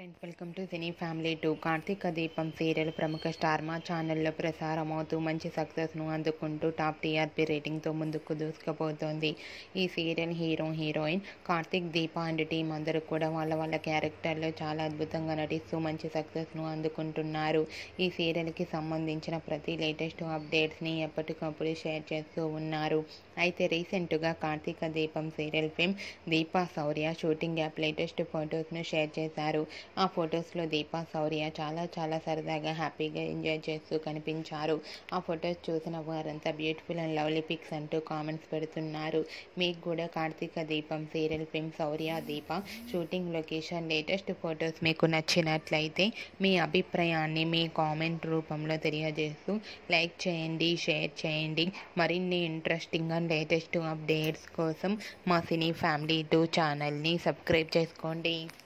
friends welcome to cine family two Karthika Deepam serial ప్రముఖ star మా ఛానల్లో ప్రసారమవుతూ మంచి సక్సెస్ను అందుకుంటూ టాప్ టీఆర్పీ రేటింగ్తో ముందుకు దూసుకుపోతోంది ఈ serial hero heroine Karthik Deepa and team అందరూ కూడా వాళ్ళ వాళ్ళ క్యారెక్టర్లో చాలా అద్భుతంగా నటిస్తూ మంచి సక్సెస్ను అందుకుంటున్నారు ఈ సీరియల్కి సంబంధించిన ప్రతి లేటెస్ట్ అప్డేట్స్ని ఎప్పటికప్పుడు షేర్ చేస్తూ ఉన్నారు అయితే రీసెంట్గా Karthika Deepam serial fame Deepa Shourya shooting యాప్ లేటెస్ట్ ఫొటోస్ను షేర్ చేశారు ఆ ఫొటోస్లో దీపా శౌర్య చాలా చాలా సరదాగా హ్యాపీగా ఎంజాయ్ చేస్తూ కనిపించారు ఆ ఫొటోస్ చూసిన వారంతా బ్యూటిఫుల్ అండ్ లవ్లీ పిక్స్ అంటూ కామెంట్స్ పెడుతున్నారు మీకు కూడా Karthika Deepam serial fame Shourya Deepa shooting location latest photos మీకు నచ్చినట్లయితే మీ అభిప్రాయాన్ని మీ కామెంట్ రూపంలో తెలియజేస్తూ లైక్ చేయండి షేర్ చేయండి మరిన్ని ఇంట్రెస్టింగ్ అండ్ లేటెస్ట్ అప్డేట్స్ కోసం మా సినీ ఫ్యామిలీ టూ ఛానల్ని సబ్స్క్రైబ్ చేసుకోండి